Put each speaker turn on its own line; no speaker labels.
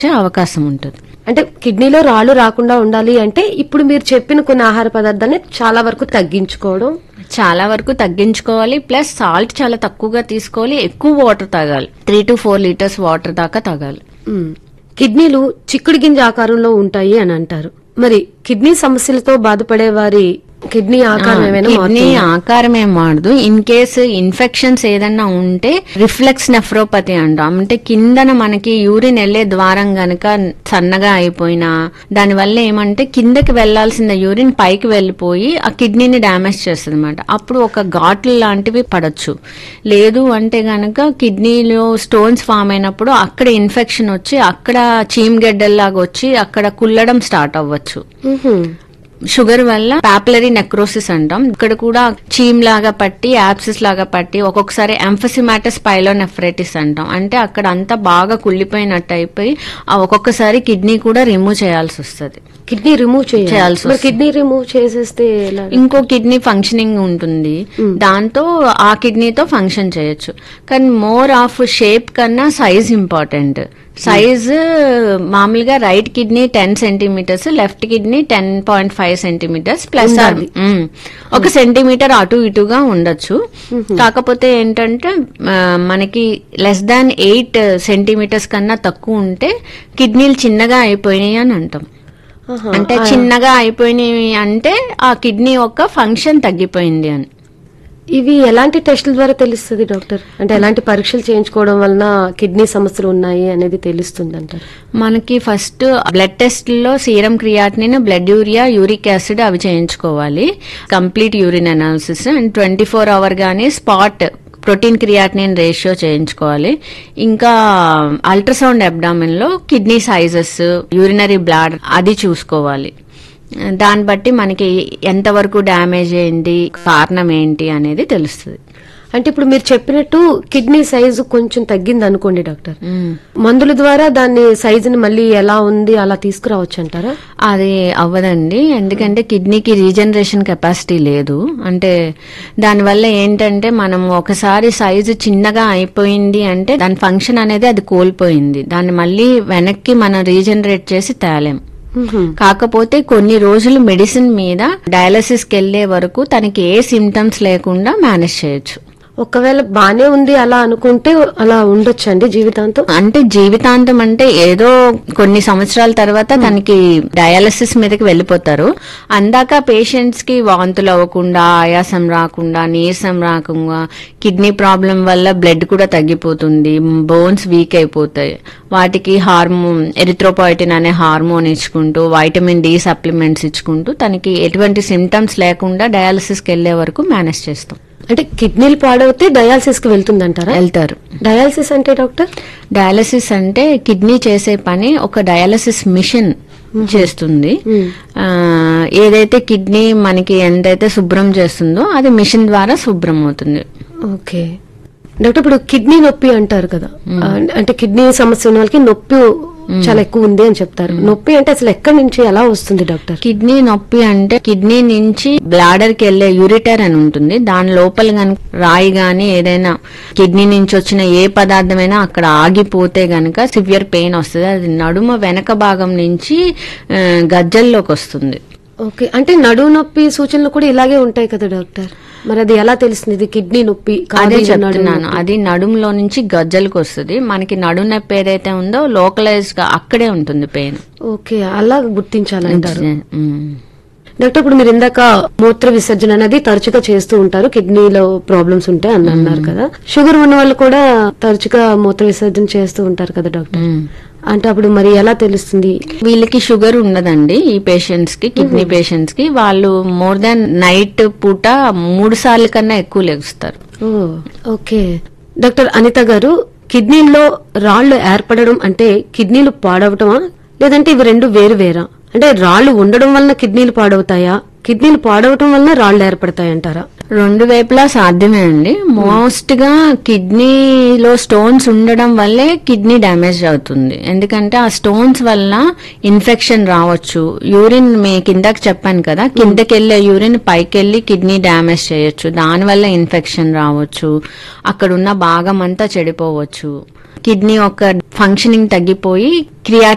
వచ్చే అవకాశం ఉంటుంది
అంటే కిడ్నీలో రాళ్ళు రాకుండా ఉండాలి అంటే ఇప్పుడు మీరు చెప్పిన కొన్ని ఆహార పదార్థాన్ని చాలా వరకు తగ్గించుకోవడం
చాలా వరకు తగ్గించుకోవాలి ప్లస్ సాల్ట్ చాలా తక్కువగా తీసుకోవాలి ఎక్కువ వాటర్ తాగాలి three to four litres water దాకా తాగాలి
మ్మ్. కిడ్నీలు చిక్కుడు గింజ ఆకారంలో ఉంటాయి అని అంటారు మరి కిడ్నీ సమస్యలతో బాధపడే వారి కిడ్నీ ఆకారం ఏమైనా
కిడ్నీ
మారుతుందా?
ఆకారం ఏం మారదు ఇన్ కేస్ ఇన్ఫెక్షన్స్ ఏదన్నా ఉంటే రిఫ్లెక్స్ నెఫ్రోపతి అంటాం అంటే కిందన మనకి యూరిన్ వెళ్లే ద్వారం గనక సన్నగా అయిపోయినా దానివల్ల ఏమంటే కిందకి వెళ్లాల్సిన యూరిన్ పైకి వెళ్ళిపోయి ఆ కిడ్నీని డ్యామేజ్ చేస్తుంది అనమాట అప్పుడు ఒక ఘాట్లు లాంటివి పడొచ్చు లేదు అంటే గనక కిడ్నీలో స్టోన్స్ ఫామ్ అయినప్పుడు అక్కడ ఇన్ఫెక్షన్ వచ్చి అక్కడ చీమ్ గడ్డల్లాగా వచ్చి అక్కడ కుల్లడం స్టార్ట్ అవ్వచ్చు
మ్హూ.
షుగర్ వల్ల పాపులరీ నెక్రోసిస్ అంటాం ఇక్కడ కూడా చీమ్ లాగా పట్టి యాప్సిస్ లాగా పట్టి ఒక్కొక్కసారి ఎంఫసిమాటస్ పైలోనెఫ్రైటిస్ అంటాం అంటే అక్కడ అంతా బాగా కుళ్ళిపోయినట్టు అయిపోయి ఆ ఒక్కొక్కసారి కిడ్నీ కూడా రిమూవ్ చేయాల్సి వస్తుంది
కిడ్నీ రిమూవ్ చేయాలి
చేయాల్సి
మరి కిడ్నీ రిమూవ్ చేసేస్తే ఎలా
ఇంకో కిడ్నీ ఫంక్షనింగ్ ఉంటుంది దాంతో ఆ కిడ్నీతో ఫంక్షన్ చేయొచ్చు కానీ మోర్ ఆఫ్ షేప్ కన్నా సైజ్ ఇంపార్టెంట్ సైజ్ మామూలుగా right kidney ten centimetres left kidney ten point five centimetres plus ఒక సెంటీమీటర్ అటు ఇటుగా ఉండొచ్చు కాకపోతే ఏంటంటే ఆ, మనకి లెస్ దాన్ ఎయిట్ సెంటీమీటర్స్ కన్నా తక్కువ ఉంటే కిడ్నీలు చిన్నగా అయిపోయినాయి అని అంటాం
ఆహా.
అంటే చిన్నగా అయిపోయినవి అంటే ఆ కిడ్నీ యొక్క ఫంక్షన్ తగ్గిపోయింది అని
ఇవి ఎలాంటి టెస్టుల ద్వారా తెలుస్తుంది డాక్టర్ అంటే ఎలాంటి పరీక్షలు చేయించుకోవడం వలన కిడ్నీ సమస్యలు ఉన్నాయి అనేది తెలుస్తుంది అంటారు
మనకి ఫస్ట్ బ్లడ్ టెస్ట్లో serum creatinine blood urea uric acid అవి చేయించుకోవాలి complete urine analysis and twenty four hour గానీ స్పాట్ ప్రోటీన్ క్రియాటినిన్ రేషియో చేయించుకోవాలి ఇంకా అల్ట్రాసౌండ్ అబ్డామిన్ లో కిడ్నీ సైజెస్ యూరినరీ బ్లాడ్ అది చూసుకోవాలి దాన్ని బట్టి మనకి ఎంతవరకు డ్యామేజ్ అయింది కారణం ఏంటి అనేది తెలుస్తుంది
అంటే ఇప్పుడు మీరు చెప్పినట్టు కిడ్నీ సైజు కొంచెం తగ్గింది అనుకోండి డాక్టర్ మందుల ద్వారా దాన్ని సైజుని మళ్ళీ ఎలా ఉంది అలా తీసుకురావచ్చు అంటారా
అది అవ్వదండి ఎందుకంటే కిడ్నీకి రీజనరేషన్ కెపాసిటీ లేదు అంటే దానివల్ల ఏంటంటే మనం ఒకసారి సైజు చిన్నగా అయిపోయింది అంటే దాని ఫంక్షన్ అనేది అది కోల్పోయింది దాన్ని మళ్ళీ వెనక్కి మనం రీజనరేట్ చేసి తేలేం
మ్హూ.
కాకపోతే కొన్ని రోజులు మెడిసిన్ మీద డయాలసిస్ కి వెళ్లే వరకు తనకి ఏ సిమ్టమ్స్ లేకుండా మేనేజ్ చేయొచ్చు
ఒకవేళ బానే ఉంది అలా అనుకుంటే అలా ఉండొచ్చండి జీవితాంతం
అంటే జీవితాంతం అంటే ఏదో కొన్ని సంవత్సరాల తర్వాత తనకి డయాలసిస్ మీదకి వెళ్ళిపోతారు అందాక పేషెంట్స్ కి వాంతులు అవ్వకుండా ఆయాసం రాకుండా నీరసం రాకుండా కిడ్నీ ప్రాబ్లం వల్ల బ్లడ్ కూడా తగ్గిపోతుంది బోన్స్ వీక్ అయిపోతాయి వాటికి హార్మోన్ ఎరిథ్రోపాయిటిన్ అనే హార్మోన్ ఇచ్చుకుంటూ వైటమిన్ డి సప్లిమెంట్స్ ఇచ్చుకుంటూ తనకి ఎటువంటి సిమ్టమ్స్ లేకుండా డయాలసిస్కి వెళ్లే వరకు మేనేజ్ చేస్తాం
అంటే కిడ్నీలు పాడవుతే డయాలసిస్ కి వెళ్తుందంటారా
వెళ్తారు
డయాలసిస్ అంటే డాక్టర్
డయాలసిస్ అంటే కిడ్నీ చేసే పని ఒక డయాలసిస్ మిషన్ చేస్తుంది ఆ, ఏదైతే కిడ్నీ మనకి ఎంతైతే శుభ్రం చేస్తుందో అది మిషన్ ద్వారా శుభ్రం అవుతుంది
ఓకే డాక్టర్ ఇప్పుడు కిడ్నీ నొప్పి అంటారు కదా ఆ, అంటే కిడ్నీ సమస్య ఉన్న వాళ్ళకి నొప్పి చాలా ఎక్కువ ఉంది అని చెప్తారు నొప్పి అంటే అసలు ఎక్కడి నుంచి ఎలా వస్తుంది డాక్టర్
కిడ్నీ నొప్పి అంటే కిడ్నీ నుంచి బ్లాడర్ కి వెళ్లే యూరిటర్ అని ఉంటుంది దాని లోపల గనుక రాయి గాని ఏదైనా కిడ్నీ నుంచి వచ్చిన ఏ పదార్థమైనా అక్కడ ఆగిపోతే గనక సివియర్ పెయిన్ వస్తుంది అది నడుమ వెనక భాగం నుంచి ఆ, గజ్జల్లోకి వస్తుంది
ఓకే అంటే నడువు నొప్పి సూచనలు కూడా ఇలాగే ఉంటాయి కదా డాక్టర్ మరి అది ఎలా తెలుస్తుంది ఇది కిడ్నీ నొప్పి కాదు
అదే
ఇది నడుము
చెప్తున్నాను
నొప్పి.
అది నడుములో నుంచి గజ్జలకు వస్తుంది మనకి నడుము నొప్పి ఏదైతే ఉందో లోకలైజ్ గా అక్కడే ఉంటుంది పెయిన్
ఓకే అలా గుర్తించాలంటారు డాక్టర్ ఇప్పుడు మీరు ఇందాక మూత్ర విసర్జన అనేది తరచుగా చేస్తూ ఉంటారు కిడ్నీలో ప్రాబ్లమ్స్ ఉంటాయి అని అన్నారు కదా షుగర్ ఉన్న వాళ్ళు కూడా తరచుగా మూత్ర విసర్జన చేస్తూ ఉంటారు కదా డాక్టర్ అంటే అప్పుడు మరి ఎలా తెలుస్తుంది
వీళ్ళకి షుగర్ ఉండదండి ఈ పేషెంట్స్ కి కిడ్నీ పేషెంట్స్ కి వాళ్ళు మోర్ దాన్ నైట్ పూట మూడు సార్లు కన్నా ఎక్కువ లెగుస్తారు
ఓ ఓకే డాక్టర్ అనిత గారు కిడ్నీల్లో రాళ్లు ఏర్పడడం అంటే కిడ్నీలు పాడవటమా లేదంటే ఇవి రెండు వేరు వేరా అంటే రాళ్లు ఉండడం వలన కిడ్నీలు పాడవుతాయా కిడ్నీలు పాడవటం వలన రాళ్లు ఏర్పడతాయంటారా
రెండు వైపులా సాధ్యమే అండి మోస్ట్ గా కిడ్నీలో స్టోన్స్ ఉండడం వల్లే కిడ్నీ డ్యామేజ్ అవుతుంది ఎందుకంటే ఆ స్టోన్స్ వల్ల ఇన్ఫెక్షన్ రావచ్చు యూరిన్ మీ కిందకి చెప్పాను కదా కిందకి వెళ్ళే యూరిన్ పైకి వెళ్ళి కిడ్నీ డ్యామేజ్ చేయొచ్చు దానివల్ల ఇన్ఫెక్షన్ రావచ్చు అక్కడ ఉన్న భాగం అంతా చెడిపోవచ్చు కిడ్నీ యొక్క ఫంక్షనింగ్ తగ్గిపోయి క్రియా